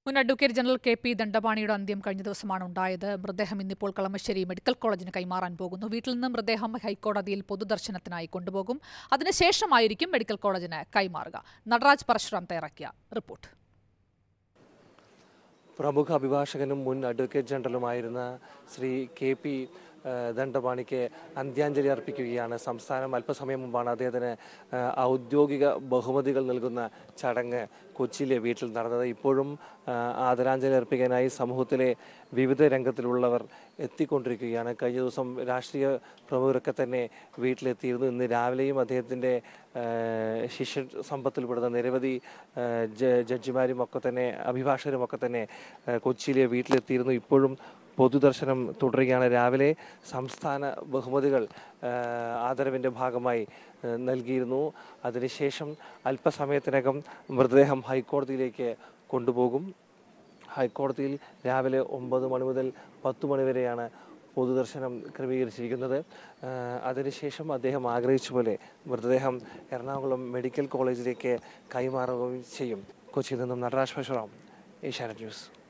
മുൻ advocate general K P ദണ്ഡപാണിയുടെ അന്ത്യം കഴിഞ്ഞ ദിവസമാണ് ഉണ്ടായത് മൃതദേഹം ഇന്നിപ്പോൾ കളമശ്ശേരി മെഡിക്കൽ കോളേജിന് കൈമാറാൻ പോകുന്നു വീട്ടിൽ നിന്ന് മൃതദേഹം ഹൈക്കോടതിയിൽ പൊതുദർശനത്തിനായി കൊണ്ടുപോകും അതിനുശേഷമായിരിക്കും മെഡിക്കൽ കോളേജിന് കൈമാറുക നടരാജ് പരശുറാം തയ്യാറാക്കിയ റിപ്പോർട്ട് പ്രമുഖ അഭിഭാഷകനും മുൻ അഡ്വക്കേറ്റ് ജനറലുമായിരുന്ന ശ്രീ കെ പി ഏഹ്, ദണ്ഡപാണിക്ക് അന്ത്യാഞ്ജലി അർപ്പിക്കുകയാണ് സംസ്ഥാനം അല്പസമയം മുമ്പാണ് അദ്ദേഹത്തിന് ഏഹ്, ഔദ്യോഗിക ബഹുമതികൾ നൽകുന്ന ചടങ്ങ് കൊച്ചിയിലെ വീട്ടിൽ നടന്നത് ഇപ്പോഴും ഏഹ്, ആദരാഞ്ജലി അർപ്പിക്കാനായി സമൂഹത്തിലെ വിവിധ രംഗത്തിലുള്ളവർ എത്തിക്കൊണ്ടിരിക്കുകയാണ് കഴിഞ്ഞ ദിവസം രാഷ്ട്രീയ പ്രമുഖരൊക്കെ തന്നെ വീട്ടിലെത്തിയിരുന്നു ഇന്ന് രാവിലെയും അദ്ദേഹത്തിൻ്റെ ഏഹ്, ശിഷ്യ സമ്പത്തിൽപ്പെടുന്ന നിരവധി ഏഹ്, ജ- ജഡ്ജിമാരും ഒക്കെ തന്നെ അഭിഭാഷകരും ഒക്കെ തന്നെ ഏഹ്, കൊച്ചിയിലെ വീട്ടിലെത്തിയിരുന്നു ഇപ്പോഴും പൊതുദർശനം തുടരുകയാണ് രാവിലെ സംസ്ഥാന ബഹുമതികൾ ഏഹ്, ആദരവിൻ്റെ ഭാഗമായി ഏഹ്, നൽകിയിരുന്നു അതിനുശേഷം അല്പസമയത്തിനകം മൃതദേഹം ഹൈക്കോടതിയിലേക്ക് കൊണ്ടുപോകും ഹൈക്കോടതിയിൽ രാവിലെ ഒമ്പത് മണി മുതൽ പത്ത് മണി വരെയാണ് പൊതുദർശനം ക്രമീകരിച്ചിരിക്കുന്നത് ഏഹ്, അതിനുശേഷം അദ്ദേഹം ആഗ്രഹിച്ച പോലെ മൃതദേഹം എറണാകുളം മെഡിക്കൽ കോളേജിലേക്ക് കൈമാറുകയും ചെയ്യും കൊച്ചിയിൽ നിന്നും നടരാജ് പശുറാം ഏഷ്യാനെറ്റ് ന്യൂസ്